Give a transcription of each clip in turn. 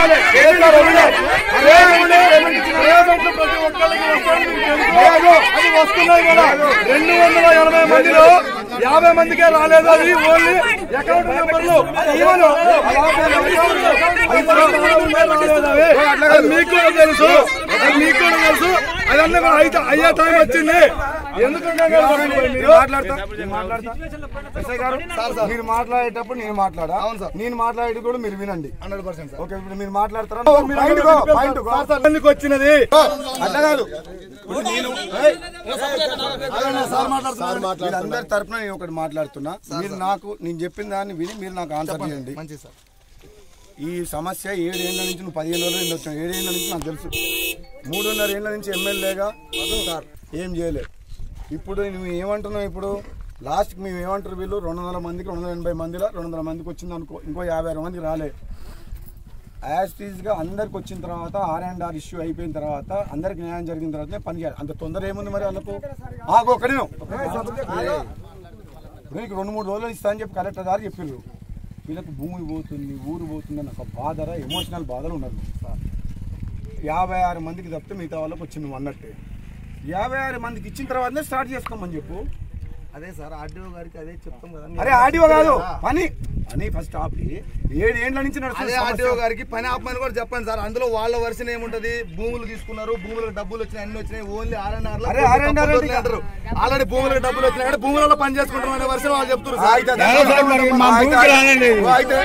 ఇవ్వాలి కేసీఆర్ వదిలే. రేవంత్ రేవంత్ ప్రతి ఒక్కరికి వస్తాయని మీకు తెలుసు. అది వస్తున్నాయి కదా రెండు వందల ఎనభై మందిలో యాభై మందికే రాలేదు అది ఓన్లీ అకౌంట్ నెంబర్లు ఇవ్వను. అది పదకొండు మందికే రాలేదు అవి. అది మీకు కూడా తెలుసు అది మీకు కూడా తెలుసు అదన్నీ కూడా అయితే అయ్యే టైం వచ్చింది ఎందుకంటే మీరు మాట్లాడతా నేను మాట్లాడతా ఎస్ఐ గారు మీరు మాట్లాడేటప్పుడు నేను మాట్లాడా అవును సార్ నేను మాట్లాడేది కూడా మీరు వినండి హండ్రెడ్ పర్సెంట్ ఓకే ఇప్పుడు మీరు మాట్లాడతారా పాయింట్ గో, పాయింట్ గో. ఎందుకు వచ్చినది అట్లా కాదు ఇప్పుడు నేను ఏయ్, అదన్నా సార్ మాట్లాడుతున్నారు వీళ్ళందరి తరపున నేను ఒకటి మాట్లాడుతున్నా మీరు నాకు నేను చెప్పిన దాన్ని విని మీరు నాకు ఆన్సర్ చేయండి మంచి సార్ ఈ సమస్య ఏడేళ్ల నుంచి నువ్వు పదిహేను రోజులు నుంచి వచ్చావు ఏడేళ్ల నుంచి నాకు తెలుసు మూడున్నర ఏళ్ల నుంచి ఎమ్మెల్యేగా సార్ ఏం చేయలే ఇప్పుడు నువ్వు ఏమంటున్నావు ఇప్పుడు లాస్ట్కి మేము ఏమంటారు వీళ్ళు రెండు వందల మందికి రెండు వందల ఎనభై మందిలో రెండు వందల మందికి వచ్చింది అనుకో ఇంకో యాభై అరవై మందికి రాలే యాజ్ టీజ్గా అందరికి వచ్చిన తర్వాత ఆర్ అండ్ ఆర్ ఇష్యూ అయిపోయిన తర్వాత అందరికి న్యాయం జరిగిన తర్వాతనే పని చేయాలి అంత తొందర ఏముంది మరి వాళ్ళకు ఆగు ఒక్కడే ఇప్పుడు నీకు రెండు మూడు రోజులు ఇస్తా అని చెప్పి కలెక్టర్ గారు చెప్పిండ్రు వీళ్ళకి భూమి పోతుంది ఊరు పోతుంది అన్న ఒక బాధర ఎమోషనల్ బాధలు ఉన్నారు సార్ యాభై ఆరు మందికి తప్పితే మిగతా వాళ్ళకి వచ్చింది నువ్వు అన్నట్టే యాభై ఆరు మందికి ఇచ్చిన తర్వాతనే స్టార్ట్ చేసుకోమని చెప్పు అదే సార్ ఆర్డీఓ గారికి అదే చెప్తాం కదా అరే ఆడియో కాదు పని పని ఫస్ట్ ఆపి ఏడు ఏండ్ల నుంచి అదే నడుస్తుంది ఆర్డీఓ సమస్య. గారికి పని ఆపమని కూడా చెప్పండి సార్ అందులో వాళ్ళ వర్షన్ ఏముంటది భూములు తీసుకున్నారు భూములకు డబ్బులు వచ్చినాయి అన్ని వచ్చినాయి ఓన్లీ ఆర్ఎన్ఆర్ అరే, R&R అంటే అంటారు ఆల్రెడీ భూములకు డబ్బులు వచ్చినాయి కానీ భూములలో పని చేసుకుంటాం అనే వర్షన్ వాళ్ళు చెప్తారు సార్. అయితే అయితే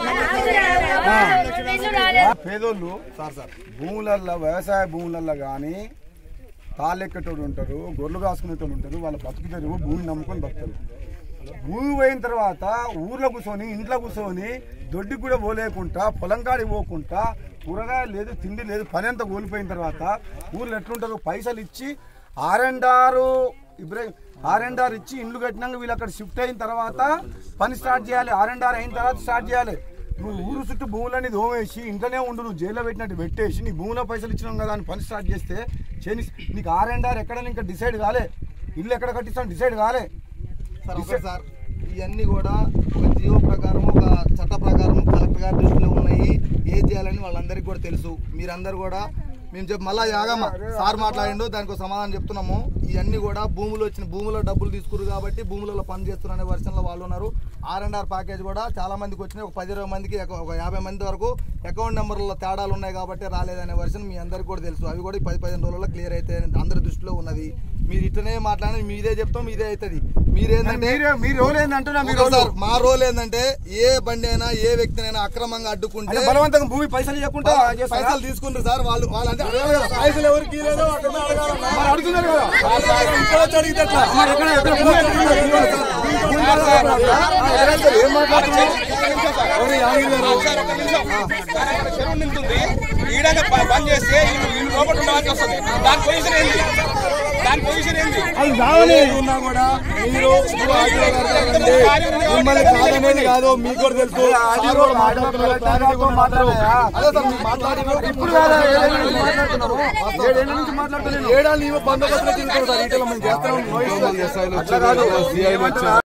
ఆ పేదోళ్ళు సార్ సార్ భూములల్లో వ్యవసాయ భూములల్లో కానీ తాళ్ళెక్కటోడు ఉంటారు గొర్రెలు కాసుకునేటోళ్ళు ఉంటారు వాళ్ళ బతుకు తెరువు భూమి నమ్ముకొని బతుకుతారు భూమి పోయిన తర్వాత ఊర్లో కూర్చొని ఇంట్లో కూర్చొని దొడ్డికి కూడా పోలేకుండా పొలం కాడికి పోకుండా కూరగాయలు లేదు తిండి లేదు పని అంతా కోల్పోయిన తర్వాత ఊర్లో ఎట్లుంటారు పైసలు ఇచ్చి R and R Ibrahim R and R ఇచ్చి ఇండ్లు కట్టినాక వీళ్ళు అక్కడ షిఫ్ట్ అయిన తర్వాత పని స్టార్ట్ చేయాలి ఆర్ అండ్ ఆర్ అయిన తర్వాత స్టార్ట్ చేయాలి నువ్వు ఊరు చుట్టూ భూములని దోమేసి ఇంట్లోనే ఉండు నువ్వు జైల్లో పెట్టినట్టు పెట్టేసి నీ భూమిలో పైసలు ఇచ్చినాం కదా అని పని స్టార్ట్ చేస్తే చేయని నీకు ఆర్ అండ్ ఆర్ ఎక్కడ ఇంకా డిసైడ్ కాలే ఇల్లు ఎక్కడ కట్టిస్తాను డిసైడ్ కాలే సార్ ఒకటి సార్ ఇవన్నీ కూడా ఒక జీవో ప్రకారం ఒక చట్ట ప్రకారం కలెక్టర్ గారి దృష్టిలో ఉన్నాయి ఏం చేయాలని వాళ్ళందరికీ కూడా తెలుసు మీరందరూ కూడా మేము చెప్పి మళ్ళా యాగమ్మ సార్ మాట్లాడిండు దానికి ఒక సమాధానం చెప్తున్నాము ఇవన్నీ కూడా భూములు వచ్చిన భూములో డబ్బులు తీసుకురు కాబట్టి భూములలో పని చేస్తున్నారు అనే వర్షన్లో వాళ్ళు ఉన్నారు ఆర్ అండ్ ఆర్ ప్యాకేజ్ కూడా చాలా మందికి వచ్చినాయి ఒక పది ఇరవై మందికి ఒక- ఒక యాభై మంది వరకు అకౌంట్ నెంబర్లలో తేడాలు ఉన్నాయి కాబట్టి రాలేదనే వర్షన్ మీ అందరికీ కూడా తెలుసు అవి కూడా ఈ పది పదిహేను రోజుల్లో క్లియర్ అయితే అందరి దృష్టిలో ఉన్నది మీరు ఇట్లనే మాట్లాడి మీదే చెప్తాం మీదే అవుతుంది మీరేంటంటే మీరు మీరు రోల్ ఏందంటున్నా మీరు ఒకటి సార్, మా రోల్ ఏంటంటే ఏ బండి అయినా ఏ వ్యక్తినైనా అక్రమంగా అడ్డుకుంటే అంటే బలవంతంగా భూమి పైసలు ఇవ్వకుండా చేస్తారా? పైసలు తీసుకుంటారు సార్ వాళ్ళు వాళ్ళు అంటే అడగాలి కదా. పైసలు ఎవరికి ఇవ్వలేదో అక్కడ అడగాలి. మరి అడుగుతున్నారు కదా ఇక్కడ వచ్చి అడిగితే ఎట్లా? మరి ఎక్కడ ఎక్కడ భూమి అడుగుతున్నారు? భూమి అడుగుతున్నారు. భూమి అడుగుతున్నారు. ఆ, ఎవరైతే ఏం మాట్లాడుతున్నారు ఎవరు యాదగిరి గారు? చెరువు నింటుంది ఈడగా ప- బంద్ చేస్తే ఇల్లు ఇల్లు లోపల ఉండవలసి వస్తుంది దాని పొజిషన్ ఏంది దాని పొజిషన్ ఏంది అది రావని ఉన్నా కూడా మీరు ఇప్పుడు ఆడియో గారు కాదండి. మిమ్మల్ని కాదనేది కాదు మీకు కూడా తెలుసు ఆడియో కూడా మాట్లాడుతున్నారు క్లారిటీ కూడా మాట్లాడాయా? అదే సార్ మీరు మాట్లాడిన ఇప్పుడు కాదా ఏడేళ్ళ నుంచి మాట్లాడుతున్నాము ఏడేళ్ళ నుంచి మాట్లాడుతున్నాను ఏడాది బందోబస్తు తీసుకుంటారు సార్ ఈటలో మేము చేస్తాం అట్లా కాదు ఏమంటున్నా?